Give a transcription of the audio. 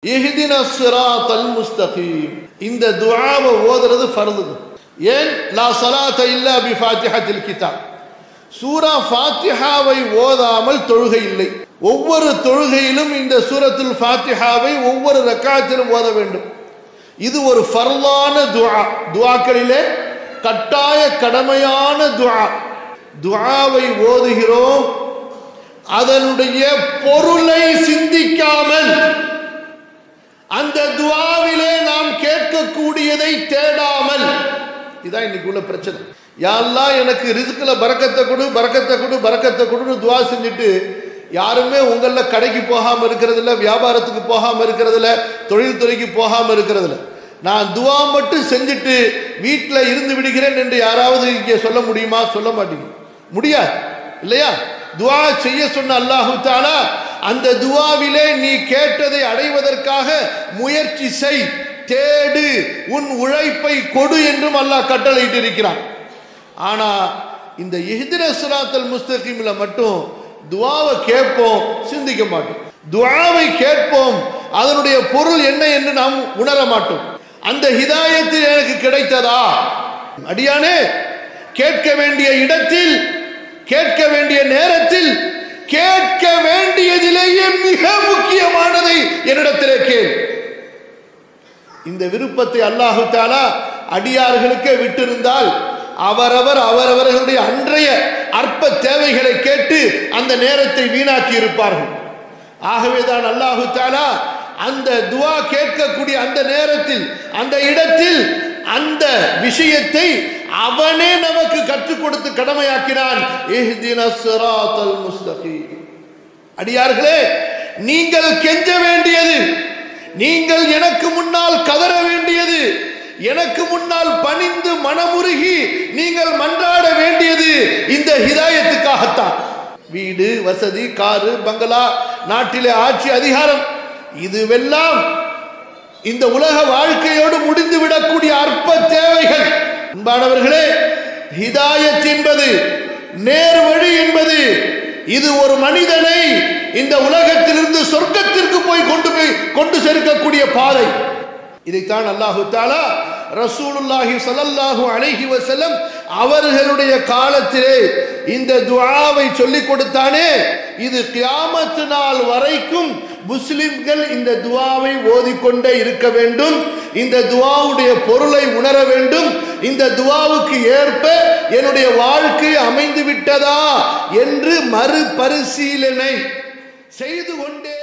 இஹ்தின ஸிராத்தல் முஸ்தகீம் இந்த துஆவை ஓதுறது ஃபர்து ஏன் லா ஸலாத்த இல்லா பி ஃபாத்திஹத்தில் கிதாப் சூரா ஃபாத்திஹாவை ஓதாமல் தொழுகை இல்லை ஒவ்வொரு தொழுகையிலும் இந்த சூரத்துல் ஃபாத்திஹாவை ஒவ்வொரு ரக்காத்திலும் ஓத வேண்டும் இது ஒரு ஃபர்லான துஆ துஆக்களிலே கட்டாய கடமையான துஆ துஆவை ஓதுகிறோம் அதனுடைய பொருளை சிந்திக்காமல் அந்த துவாவிலே நாம் கேட்கக்கூடியதை தேடாமல் இதான் இன்னைக்கு உள்ள பிரச்சனை யாரெல்லாம் எனக்கு ரிசுக்கில் பறக்கத்தை கொடு பறக்கத்தை கொடு பறக்கத்தை கொடுன்னு துவா செஞ்சுட்டு யாருமே உங்களில் கடைக்கு போகாமல் இருக்கிறதில்ல வியாபாரத்துக்கு போகாமல் இருக்கிறதில்ல தொழில்துறைக்கு போகாமல் இருக்கிறதில்ல நான் துவா மட்டும் செஞ்சுட்டு வீட்டில் இருந்து விடுகிறேன் என்று யாராவது இங்கே சொல்ல முடியுமா சொல்ல மாட்டீங்க முடியாது இல்லையா துவா செய்ய சொன்ன அல்லாஹு தாலா அந்த துவாவிலே நீ கேட்டதை அடைவதற்காக முயற்சி செய் தேடு உன் உழைப்பை கொடு என்றும் அல்லாஹ் கட்டளையிட்டு இருக்கிறான் ஆனா இந்த இஹ்தின சுராத்தல் முஸ்தகிமில் மட்டும் துவாவை கேட்போம் சிந்திக்க மாட்டோம் துவாவை கேட்போம் அதனுடைய பொருள் என்ன என்று நாம் உணர மாட்டோம் அந்த ஹிதாயத்தில் எனக்கு கிடைத்ததா அடியானே கேட்க வேண்டிய இடத்தில் கேட்க வேண்டிய நேரத்தில் கேட்க வேண்டியதிலேயே மிக முக்கியமானதை என்னிடத்திலே கேள் இந்த விருப்பத்தை அல்லாஹு தாலா அடியார்களுக்கே விட்டிருந்தால் அவரவர் அவரவர்களுடைய அன்றைய அற்ப தேவைகளை கேட்டு அந்த நேரத்தை வீணாக்கி இருப்பார்கள் ஆகவேதான் அல்லாஹு தாலா அந்த துவா கேட்கக்கூடிய அந்த நேரத்தில் அந்த இடத்தில் அந்த விஷயத்தை அவனே நமக்கு கற்றுக் கொடுத்து கடமையாக்கினான் அடியார்களே நீங்கள் கெஞ்ச வேண்டியது நீங்கள் எனக்கு முன்னால் கதற வேண்டியது எனக்கு முன்னால் பணிந்து மனமுருகி நீங்கள் மன்றாட வேண்டியது இந்த ஹிதாயத்துக்காகத்தான் வீடு வசதி காரு பங்களா நாட்டிலே ஆட்சி அதிகாரம் இதுவெல்லாம் இந்த உலக வாழ்க்கையோடு முடிந்து விடக்கூடிய அற்ப தேவைகள் அன்பானவர்களே ஹிதாயத் என்பது நேர் வழி என்பது இது ஒரு மனிதனை இந்த உலகத்திலிருந்து சொர்க்கத்திற்கு போய் கொண்டு போய் கொண்டு சேர்க்கக்கூடிய பாதை இதைத்தான் அல்லாஹு தாலா ரசூலுல்லாஹி சல்லல்லாஹு அலைஹி வஸல்லம் அவர்களுடைய காலத்திலே இந்த துஆவை சொல்லிக் கொடுத்தானே இது கியாமத்து நாள் வரைக்கும் முஸ்லிம்கள் இந்த துவாவை ஓதிக்கொண்டே இருக்க வேண்டும் இந்த துவாவுடைய பொருளை உணர வேண்டும் இந்த துவாவுக்கு ஏற்ப என்னுடைய வாழ்க்கை அமைந்து விட்டதா என்று மறுபரிசீலனை செய்து கொண்டே